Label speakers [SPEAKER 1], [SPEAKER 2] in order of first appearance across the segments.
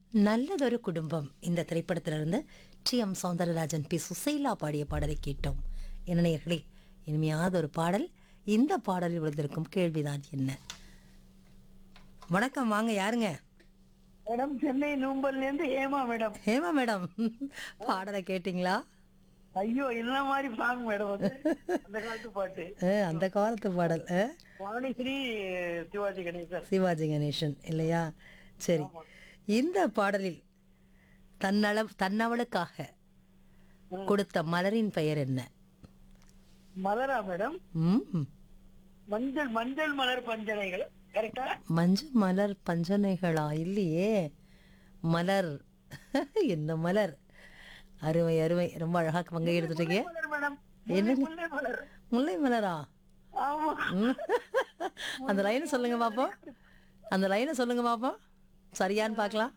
[SPEAKER 1] நல்லதொரு குடும்பம் இந்த திரைப்படத்திலிருந்து T M Soundararajan P Susheela பாடிய பாடலை கேட்டோம் என்ன நேயர்களே இனிமையாத ஒரு பாடல் இந்த பாடலில் விழுந்திருக்கும் கேள்விதான் என்ன வணக்கம் வாங்க யாருங்க
[SPEAKER 2] மேடம் சென்னை நூம்பல்ல இருந்து ஏமா மேடம்
[SPEAKER 1] ஹேமா மேடம் பாடலை கேட்டிங்களா
[SPEAKER 2] ஐயோ என்ன மாதிரி சாங் மேடம் அது அந்த காலத்து பாட்டு
[SPEAKER 1] அஹ், அந்த காலத்து பாடல் அஹ்,
[SPEAKER 2] வாணிஸ்ரீ சிவாஜி கணேசன்
[SPEAKER 1] சிவாஜி கணேசன் இல்லையா சரி இந்த பாடலில் தன்னள தன்னவளுக்காக கொடுத்த மலரின் பெயர் என்ன
[SPEAKER 2] மலரா மேடம்
[SPEAKER 1] ம்
[SPEAKER 2] மஞ்சள் மஞ்சள் மலர் பஞ்சனைகள் கரெக்டா
[SPEAKER 1] மஞ்சள் மலர் பஞ்சனைகளா இல்லையே மலர் என்ன மலர் அருமை அருமை ரொம்ப அழகா பங்கு எடுத்துட்டீங்க
[SPEAKER 2] மலர் மேடம்
[SPEAKER 1] என்னங்க?
[SPEAKER 2] முல்லை மலர்
[SPEAKER 1] முல்லை மலரா
[SPEAKER 2] ஆமா
[SPEAKER 1] ம். அந்த லைனை சொல்லுங்க பாப்போம் அந்த லைனை சொல்லுங்க பாப்போம் சரியான்னு பார்க்கலாம்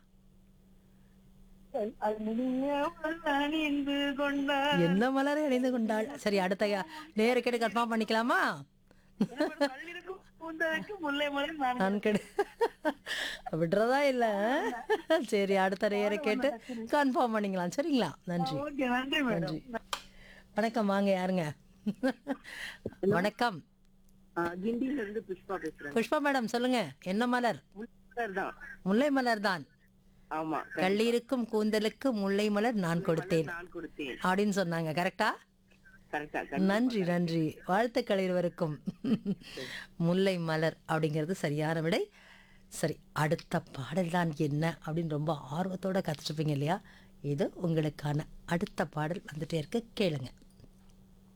[SPEAKER 2] அணியாமல் அணிந்து கொண்டார்
[SPEAKER 1] என்ன மலரை அணிந்து கொண்டாள் சரி அடுத்த நேர கேட்டு கன்ஃபார்ம் பண்ணிக்கலாமா
[SPEAKER 2] கல்லிருக்கும் பூந்தருக்கு முல்லை மலர் நான்
[SPEAKER 1] நான் கெடு விடுறதா இல்ல சரி அடுத்த நேர கேட்டு கன்ஃபார்ம் பண்ணிக்கலாம் சரிங்களா நன்றி
[SPEAKER 2] ஓகே நன்றி மேடம்
[SPEAKER 1] வணக்கம் வாங்க யாருங்க வணக்கம்
[SPEAKER 2] கிண்டியில இருந்து புஷ்பா பேசுறேன்
[SPEAKER 1] புஷ்பா மேடம் சொல்லுங்க என்ன மலர்
[SPEAKER 2] மலர் தான்
[SPEAKER 1] முல்லை மலர் தான்
[SPEAKER 2] ஆமா
[SPEAKER 1] கள்ளிருக்கும் கூந்தலுக்கு முல்லை மலர் நான் கொடுத்தேன்
[SPEAKER 2] நான் கொடுத்தேன்
[SPEAKER 1] அப்படின்னு சொன்னாங்க கரெக்டா
[SPEAKER 2] கரெக்டா
[SPEAKER 1] நன்றி நன்றி வாழ்த்துக்கள் இருவருக்கும் முல்லை மலர் அப்படிங்கிறது சரியான விடை சரி அடுத்த பாடல் தான் என்ன அப்படின்னு ரொம்ப ஆர்வத்தோட கத்துட்டுருப்பீங்க இல்லையா இது உங்களுக்கான அடுத்த பாடல் வந்துட்டே இருக்கு கேளுங்க